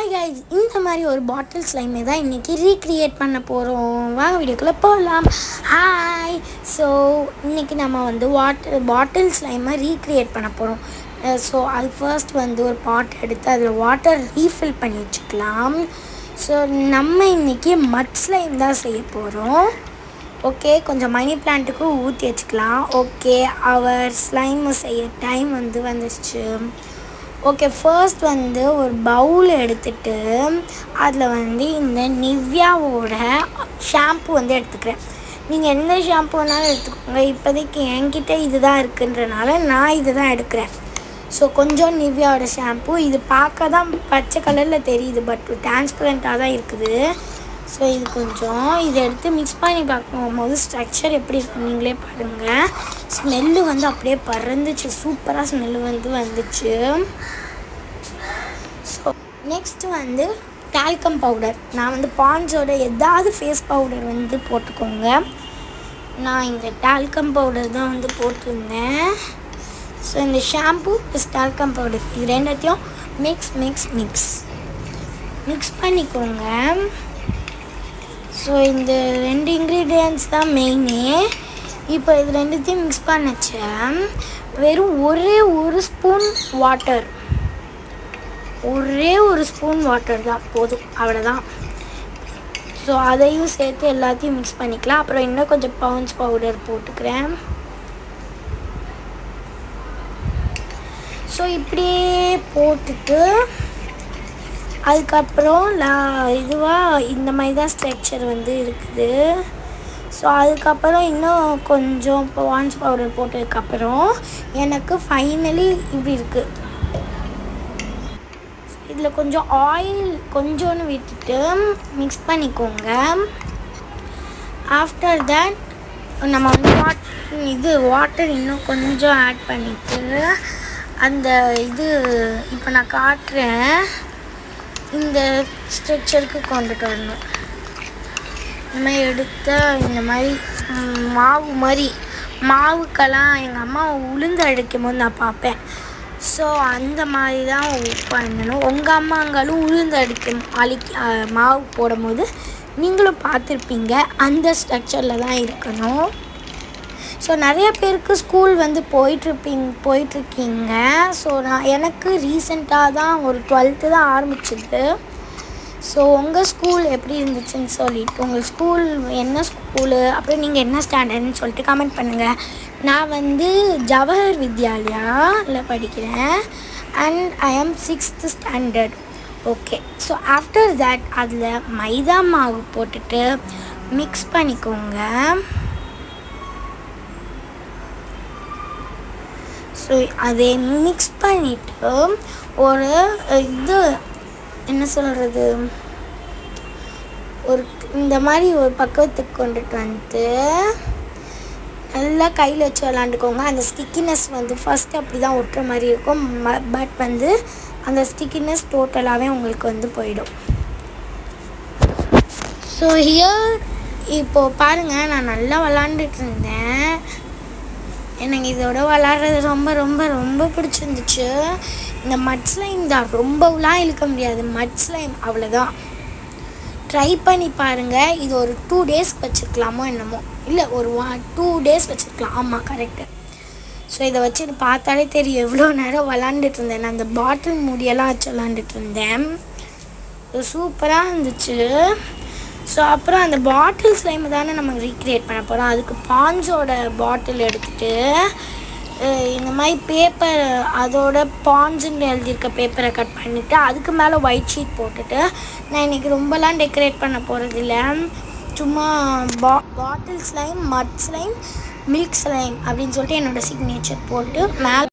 hi guys இந்த மாதிரி ஒரு பாட்டில் ஸ்லைமை தான் இன்றைக்கி ரீக்ரியேட் பண்ண போகிறோம் வாங்க வீடியோக்குள்ளே போகலாம் ஹாய் ஸோ இன்றைக்கி நம்ம வந்து வாட்டர் பாட்டில் ஸ்லைமை ரீக்ரியேட் பண்ண போகிறோம் ஸோ அது ஃபர்ஸ்ட் வந்து ஒரு பாட் எடுத்து அதில் வாட்டர் ரீஃபில் பண்ணி வச்சுக்கலாம் ஸோ நம்ம இன்றைக்கி மட் ஸ்லைம் தான் செய்ய போகிறோம் ஓகே கொஞ்சம் மணி பிளான்ட்டுக்கு ஊற்றி வச்சுக்கலாம் ஓகே அவர் ஸ்லைம் செய்ய டைம் வந்து வந்துருச்சு ஓகே ஃபர்ஸ்ட் வந்து ஒரு பவுல் எடுத்துட்டு அதில் வந்து இந்த நிவ்யாவோட ஷாம்பு வந்து எடுத்துக்கிறேன் நீங்கள் எந்த ஷாம்பு வேணாலும் எடுத்துக்கோங்க இப்போதைக்கு என்கிட்ட இதுதான் இருக்குன்றனால நான் இது தான் எடுக்கிறேன் ஸோ கொஞ்சம் நிவ்யாவோட ஷாம்பு இது பார்க்க தான் பச்சை கலரில் தெரியுது பட் டிரான்ஸ்பரண்ட்டாக தான் இருக்குது ஸோ இது கொஞ்சம் இதை எடுத்து மிக்ஸ் பண்ணி பார்க்கும்போது ஸ்ட்ரக்சர் எப்படி இருக்கும் நீங்களே பாருங்கள் ஸ்மெல்லு வந்து அப்படியே பறந்துச்சு சூப்பராக ஸ்மெல்லு வந்து வந்துச்சு ஸோ நெக்ஸ்ட் வந்து டால்கம் பவுடர் நான் வந்து பான்ஸோட ஏதாவது ஃபேஸ் பவுடர் வந்து போட்டுக்கோங்க நான் இந்த டால்கம் பவுடர் தான் வந்து போட்டிருந்தேன் ஸோ இந்த ஷாம்பு ப்ளஸ் டால்கம் பவுடர் இது ரெண்டத்தையும் மிக்ஸ் மிக்ஸ் மிக்ஸ் மிக்ஸ் பண்ணிக்கோங்க ஸோ இந்த ரெண்டு இன்க்ரீடியன்ட்ஸ் தான் மெயினே இப்போ இது ரெண்டுத்தையும் மிக்ஸ் பண்ணச்சேன் வெறும் ஒரே ஒரு ஸ்பூன் வாட்டர் ஒரே ஒரு ஸ்பூன் வாட்டர் தான் போதும் அவ்வளோதான் ஸோ அதையும் சேர்த்து எல்லாத்தையும் மிக்ஸ் பண்ணிக்கலாம் அப்புறம் இன்னும் கொஞ்சம் பவுன்ஸ் பவுடர் போட்டுக்கிறேன் ஸோ இப்படியே போட்டுட்டு அதுக்கப்புறம் நான் இதுவாக இந்த மாதிரி தான் ஸ்ட்ரக்சர் வந்து இருக்குது ஸோ அதுக்கப்புறம் இன்னும் கொஞ்சம் பான்ஸ் பவுடர் போட்டதுக்கப்புறம் எனக்கு ஃபைனலி இப்படி இருக்குது இதில் கொஞ்சம் ஆயில் கொஞ்சோன்னு விட்டுட்டு மிக்ஸ் பண்ணிக்கோங்க ஆஃப்டர் தட் நம்ம வந்து வாட் இது வாட்டர் இன்னும் கொஞ்சம் ஆட் பண்ணிட்டு அந்த இது இப்போ நான் காட்டுறேன் இந்த ஸ்ட்ரக்சருக்கு கொண்டுட்டு வரணும் இந்த மாதிரி எடுத்த இந்த மாதிரி ம், மாவு மாதிரி மாவுக்கெல்லாம் எங்கள் அம்மா உளுந்து அடிக்கும் போது நான் பார்ப்பேன் ஸோ அந்த மாதிரி தான் பண்ணணும் உங்கள் அம்மாங்களும் உளுந்து அடிக்கும் அழிக்க அஹ், மாவு போடும்போது நீங்களும் பார்த்துருப்பீங்க அந்த ஸ்ட்ரக்சரில் தான் இருக்கணும் ஸோ நிறைய பேருக்கு ஸ்கூல் வந்து போயிட்டுருப்பீங்க போயிட்டுருக்கீங்க ஸோ நான் எனக்கு ரீசெண்டாக தான் ஒரு டுவெல்த்து தான் ஆரம்பிச்சது ஸோ உங்கள் ஸ்கூல் எப்படி இருந்துச்சுன்னு சொல்லிட்டு உங்கள் ஸ்கூல் என்ன ஸ்கூலு அப்புறம் நீங்கள் என்ன ஸ்டாண்டர்ட்னு சொல்லிட்டு கமெண்ட் பண்ணுங்கள் நான் வந்து ஜவஹர் வித்யாலயாவில் படிக்கிறேன் and I am sixth standard okay so after that அதில் மைதா மாவு போட்டுட்டு மிக்ஸ் பண்ணிக்கோங்க ஸோ அதை மிக்ஸ் பண்ணிவிட்டு ஒரு இது என்ன சொல்கிறது ஒரு இந்த மாதிரி ஒரு பக்குவத்துக்கு கொண்டுட்டு வந்துட்டு நல்லா கையில் வச்சு விளாண்டுக்கோங்க அந்த ஸ்டிக்கினஸ் வந்து ஃபஸ்ட்டு அப்படி தான் ஒட்டுற மாதிரி இருக்கும் பட் வந்து அந்த ஸ்டிக்கினஸ் டோட்டலாகவே உங்களுக்கு வந்து போயிடும் ஸோ ஹியர் இப்போது பாருங்கள் நான் நல்லா விளாண்டுட்டு இருந்தேன் எனக்கு இதோட விளாட்றது ரொம்ப ரொம்ப ரொம்ப பிடிச்சிருந்துச்சு இந்த மட் ஸ்லைம் தான் ரொம்பலாம் இழுக்க முடியாது மட் ஸ்லைம் அவ்வளோதான் ட்ரை பண்ணி பாருங்கள் இது ஒரு டூ டேஸ்க்கு வச்சுருக்கலாமோ என்னமோ இல்லை ஒரு ஒன் டூ டேஸ் வச்சுருக்கலாம் ஆமாம் கரெக்டு ஸோ இதை வச்சு பார்த்தாலே தெரியும் எவ்வளோ நேரம் விளாண்டுட்டு இருந்தேன் நான் அந்த பாட்டில் மூடியெல்லாம் வச்சு விளாண்டுட்டு இருந்தேன் சூப்பராக இருந்துச்சு ஸோ அப்புறம் அந்த பாட்டில் ஸ்லைம் தானே நம்ம ரீக்ரியேட் பண்ண போகிறோம் அதுக்கு பான்ஸோட பாட்டில் எடுத்துகிட்டு அஹ் இந்த மாதிரி பேப்பர் அதோட பான்ஸுன்னு எழுதியிருக்க பேப்பரை கட் பண்ணிவிட்டு அதுக்கு மேலே ஒயிட் ஷீட் போட்டுட்டு நான் இன்றைக்கி ரொம்பலாம் டெக்கரேட் பண்ண போகிறதில்ல சும்மா பா bottle slime mud slime milk slime அப்படின்னு சொல்லிட்டு என்னோடய சிக்னேச்சர் போட்டு மேலே